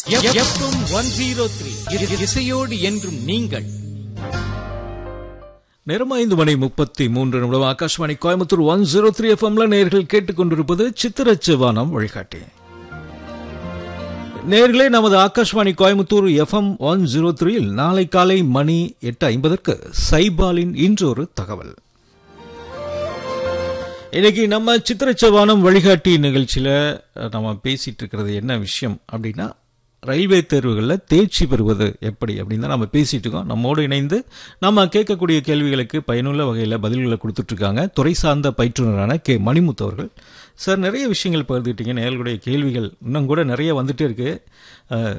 FM one zero three இசையோடு என்றும் நீங்கள் நேரம் ஐந்து மணி முப்பத்தி மூன்று நிமிடம் Akashvani Coimbatore one zero three எஃப்எம்ல நேர்கள் கேட்டுக்கொண்டிருப்பது சித்திரச்சிவானம் வழிகாட்டி நேர்களே நமது Akashvani Coimbatore FM one zero த்ரீயில் நாளை காலை மணி எட்டு ஐம்பதற்கு சைபாலின் இன்றொரு தகவல் இன்னைக்கு நம்ம சித்திரச்சவானம் வழிகாட்டி நிகழ்ச்சியில அஹ், நம்ம பேசிட்டு இருக்கிறது என்ன விஷயம் அப்படின்னா ரயில்வே தேர்வுகளில் தேர்ச்சி பெறுவது எப்படி அப்படின்னு தான் நம்ம பேசிட்டு இருக்கோம் நம்மோடு இணைந்து நம்ம கேட்கக்கூடிய கேள்விகளுக்கு பயனுள்ள வகையில் பதில்களை கொடுத்துட்டு இருக்காங்க துறை சார்ந்த பயிற்றுனரான கே மணிமுத்து அவர்கள் சார் நிறைய விஷயங்கள் பகிர்ந்துட்டீங்க நேர்களுடைய கேள்விகள் இன்னும் கூட நிறைய வந்துட்டே இருக்கு அஹ்,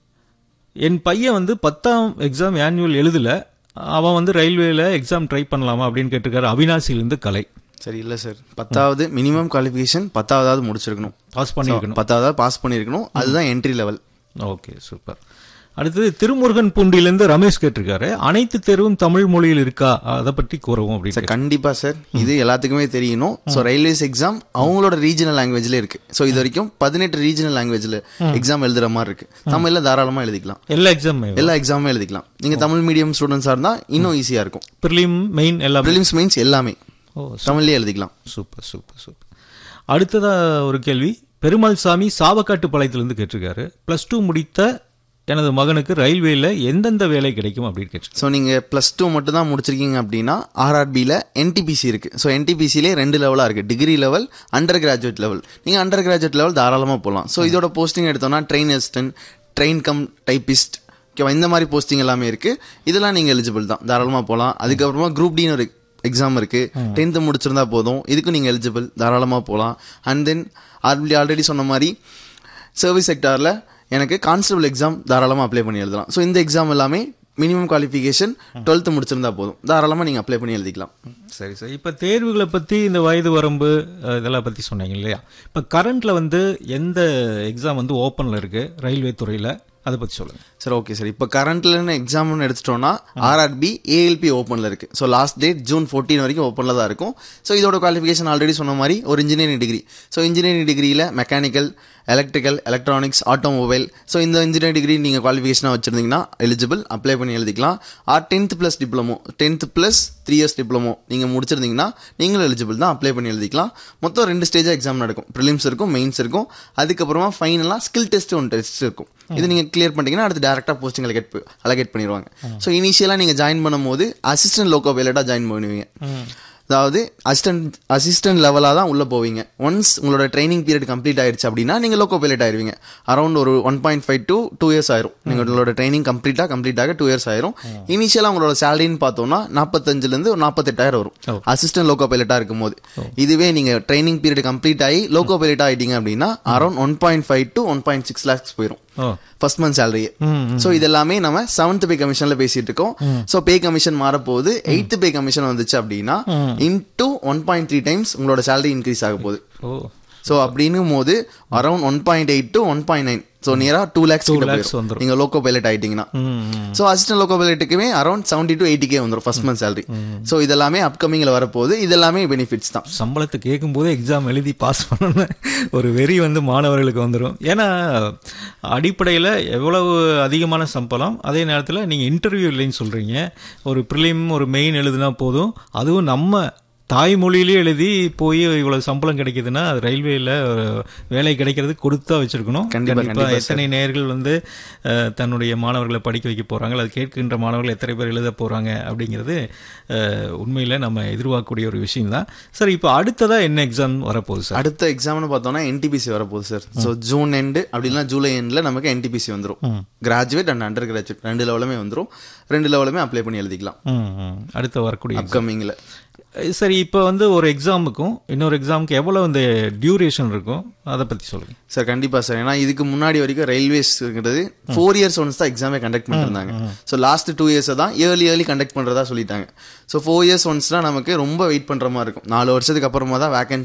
என் பையன் வந்து பத்தாம் எக்ஸாம் ஆனுவல் எழுதல அவன் வந்து ரயில்வேல எக்ஸாம் ட்ரை பண்ணலாமா அப்படின்னு கேட்டிருக்காரு அவினாசியிலிருந்து கலை சரி இல்ல சார் பத்தாவது மினிமம் குவாலிஃபிகேஷன் பத்தாவதாவது முடிச்சிருக்கணும் பாஸ் பண்ணியிருக்கணும் பத்தாவதாவது பாஸ் பண்ணியிருக்கணும் அதுதான் என்ட்ரி லெவல் ஓகே சூப்பர் அடுத்தது திருமுருகன் பூண்டியிலிருந்து ரமேஷ் கேட்டிருக்காரு அனைத்து தேர்வும் தமிழ் மொழியில் இருக்கா அதை பற்றி கூறவும் அப்படின்னு சார் கண்டிப்பா சார் இது எல்லாத்துக்குமே தெரியணும் ஸோ ரயில்வேஸ் எக்ஸாம் அவங்களோட ரீஜனல் லாங்குவேஜ்ல இருக்கு ஸோ இது வரைக்கும் பதினெட்டு ரீஜனல் லாங்குவேஜ்ல எக்ஸாம் எழுதுற மாதிரி இருக்கு தமிழ்ல தாராளமா எழுதிக்கலாம் எல்லா எக்ஸாம் எல்லா எக்ஸாமும் எழுதிக்கலாம் நீங்க தமிழ் மீடியம் ஸ்டூடெண்ட்ஸா இருந்தா இன்னும் ஈஸியா இருக்கும் ப்ரிலிம் மெயின் எல்லாமே ப்ரிலிம்ஸ் மெயின்ஸ் எல்லாமே ஓ தமிழ்லயே எழுதிக்கலாம் சூப்பர் சூப்பர் சூப்பர் அடுத்ததா ஒரு கேள்வி பெருமாள் சாமி சாவக்காட்டு பாளையத்திலிருந்து கேட்டிருக்காரு ப்ளஸ் டூ முடித்த எனது மகனுக்கு ரயில்வேல எந்தெந்த வேலை கிடைக்கும் அப்படின்னு கேட்டிருக்காரு ஸோ நீங்கள் ப்ளஸ் டூ மட்டும் தான் முடிச்சிருக்கீங்க அப்படின்னா ஆர்ஆர்பியில் என்டிபிசி இருக்கு ஸோ என்டிபிசிலே ரெண்டு லெவலாக இருக்கு degree level undergraduate level நீங்கள் அண்டர் கிராஜுவேட் லெவல் தாராளமாக போகலாம் ஸோ இதோட போஸ்டிங் எடுத்தோம்னா train assistant train cum typist ஓகேவா இந்த மாதிரி போஸ்டிங் எல்லாமே இருக்கு இதெல்லாம் நீங்கள் எலிஜிபிள் தான் தாராளமாக போகலாம் அதுக்கப்புறமா குரூப் டின்னு ஒரு எக்ஸாம் இருக்கு டென்த்து முடிச்சிருந்தா போதும் இதுக்கும் நீங்கள் எலிஜிபிள் தாராளமாக போகலாம் அண்ட் தென் ஆல்ரெடி ஆல்ரெடி சொன்ன மாதிரி சர்வீஸ் செக்டாரில் எனக்கு கான்ஸ்டபிள் எக்ஸாம் தாராளமாக அப்ளை பண்ணி எழுதலாம் ஸோ இந்த எக்ஸாம் எல்லாமே மினிமம் குவாலிஃபிகேஷன் டுவெல்த்து முடிச்சிருந்தா போதும் தாராளமாக நீங்கள் அப்ளை பண்ணி எழுதிக்கலாம் சரி சார் இப்போ தேர்வுகளை பற்றி இந்த வயது வரம்பு அஹ், இதெல்லாம் பற்றி சொன்னீங்க இல்லையா இப்போ கரண்ட்ல வந்து எந்த எக்ஸாம் வந்து ஓப்பனில் இருக்கு ரயில்வே துறையில் அதை பற்றி சொல்லுங்க சரி ஓகே சார் இப்போ கரண்ட்ல எக்ஸாம்னு எடுத்துட்டோம்னா ஆர்ஆர்பி ஏஎல்பி ஓப்பனில் இருக்கு so last date June fourteen வரைக்கும் ஓப்பனில் தான் இருக்கும் ஸோ இதோட குவாலிஃபிகேஷன் ஆல்ரெடி சொன்ன மாதிரி ஒரு இன்ஜினியரிங் டிகிரி ஸோ இன்ஜினியரிங் டிகிரியில் mechanical electrical electronics automobile so இந்த இன்ஜினியரிங் டிகிரி நீங்கள் குவாலிஃபிகேஷனாக வச்சிருந்தீங்கன்னா எலிஜிபிள் அப்ளை பண்ணி எழுதிக்கலாம் or tenth plus diploma tenth plus three years diploma நீங்கள் முடிச்சிருந்தீங்கன்னா நீங்களும் எலிஜிபிள் தான் அப்ளை பண்ணி எழுதிக்கலாம் மொத்தம் ரெண்டு ஸ்டேஜாக எக்ஸாம் நடக்கும் ப்ரிலிம்ஸ் இருக்கும் மெயின்ஸ் இருக்கும் அதுக்கப்புறமா ஃபைனலாக ஸ்கில் டெஸ்ட் ஒன்று டெஸ்ட் இருக்கும் இது நீங்கள் கிளியர் பண்ணிட்டீங்கன்னா அடுத்து டேரெக்டாக போஸ்டிங் அலகேட் அலகேட் பண்ணிடுவாங்க ஸோ இனிஷியலாக நீங்கள் ஜாயின் பண்ணும்போது அசிஸ்டன்ட் லோக்கோ பைலட்டாக ஜாயின் பண்ணுவீங்க அதாவது அசிஸ்டன்ட் அசிஸ்டன்ட் லெவலாக தான் உள்ளே போவீங்க ஒன்ஸ் உங்களோட ட்ரைனிங் பீரியட் கம்ப்ளீட் ஆயிடுச்சு அப்படின்னா நீங்கள் லோக்கோ பைலட் ஆயிருவீங்க அரௌண்ட் ஒரு one point five to two years ஆயிரும் உங்களோட ட்ரைனிங் கம்ப்ளீட்டாக கம்ப்ளீட் ஆக டூ இயர்ஸ் ஆயிரும் இனிஷியலாக உங்களோட சேலரின்னு பார்த்தோம்னா நாற்பத்தஞ்சுலேருந்து ஒரு நாற்பத்தெட்டாயிரம் வரும் அசிஸ்டன்ட் லோக்கோ பைலட்டாக இருக்கும்போது இதுவே நீங்கள் ட்ரைனிங் பீரியட் கம்ப்ளீட் ஆகி லோக்கோ பைலட் ஆகிட்டீங்க அப்படின்னா around one point five to one point six lakhs போயிடும் ஓ ஃபர்ஸ்ட் மந்த் சேலரியே ஸோ இது எல்லாமே நம்ம செவன்த் பே கமிஷன்ல பேசிட்டு இருக்கோம் ஸோ பே கமிஷன் மாறப்போகுது எயித்து பே கமிஷன் வந்துச்சு அப்படின்னா into one point three times உங்களோட சேலரி இன்க்ரீஸ் ஆக போகுது ஓ ஸோ அப்படின்னும் போது around one point eight to one point nine so நியரா டூ லேக்ஸ் lakhs வந்துரும். நீங்க லோக்கோ பைலட் ஆயிட்டீங்கன்னா ம் ம். ஸோ அசிஸ்டன்ட் லோக்கோ பைலட்டுக்குமே around seventy to eighty K வந்துடும் ஃபர்ஸ்ட் மந்த் சேலரி ஸோ இதெல்லாமே அப்கமிங்ல வரப்போகுது இதெல்லாமே பெனிஃபிட்ஸ் தான் சம்பளத்தை கேட்கும்போது எக்ஸாம் எழுதி பாஸ் பண்ணணும் ஒரு வெறி வந்து மாணவர்களுக்கு வந்துடும் ஏன்னா அடிப்படையில் எவ்வளவு அதிகமான சம்பளம் அதே நேரத்தில் நீங்கள் இன்டர்வியூ இல்லைன்னு சொல்கிறீங்க ஒரு ப்ரிலிம் ஒரு மெயின் எழுதுனா போதும் அதுவும் நம்ம தாய்மொழியிலே எழுதி போய் இவ்வளவு சம்பளம் கிடைக்குதுன்னா அது ரயில்வேல ஒரு வேலை கிடைக்கிறது கொடுத்தா வச்சிருக்கணும் கண்டிப்பா, கண்டிப்பா கண்டிப்பா எத்தனை நேர்கள் வந்து அஹ், தன்னுடைய மாணவர்களை படிக்க வைக்க போறாங்க அது கேட்கின்ற மாணவர்கள் எத்தனை பேர் எழுத போறாங்க அப்படிங்கிறது அஹ், உண்மையில நம்ம எதிர்பார்க்கக்கூடிய ஒரு விஷயம் தான் சார் இப்போ அடுத்ததா என்ன எக்ஸாம் வரப்போகுது சார் அடுத்த எக்ஸாம்னு பார்த்தோம்னா என்டிபிசி வரப்போகுது சார் ஸோ ஜூன் எண்டு அப்படின்னா ஜூலை எண்டில் நமக்கு என்டிபிசி வந்துடும் கிராஜுவேட் அண்ட் அண்டர் கிராஜுவேட் ரெண்டு லெவலுமே வந்துடும் ரெண்டு லெவலுமே அப்ளை பண்ணி எழுதிக்கலாம் ம், ம். அடுத்து வரக்கூடிய exam. அப்கமிங்கில் அஹ், சரி இப்போ வந்து ஒரு எக்ஸாமுக்கும் இன்னொரு எக்ஸாமுக்கு எவ்வளவு இந்த டியூரேஷன் இருக்கும் அதை பத்தி சொல்லுங்க சார் கண்டிப்பா சார் ஏன்னா இதுக்கு முன்னாடி வரைக்கும் ரயில்வேஸ்ங்கிறது ஃபோர் இயர்ஸ் ஒன்ஸ் தான் எக்ஸாமே கண்டக்ட் பண்ணிருந்தாங்க ஸோ லாஸ்ட் டூ இயர்ஸ் தான் இயர்லி இயர்லி கண்டக்ட் பண்றதா சொல்லிட்டாங்க ஸோ ஃபோர் இயர்ஸ் ஒன்ஸ்னா நமக்கு ரொம்ப வெயிட் பண்ற மாதிரி இருக்கும் நாலு வருஷத்துக்கு அப்புறமா தான் வேகன்சி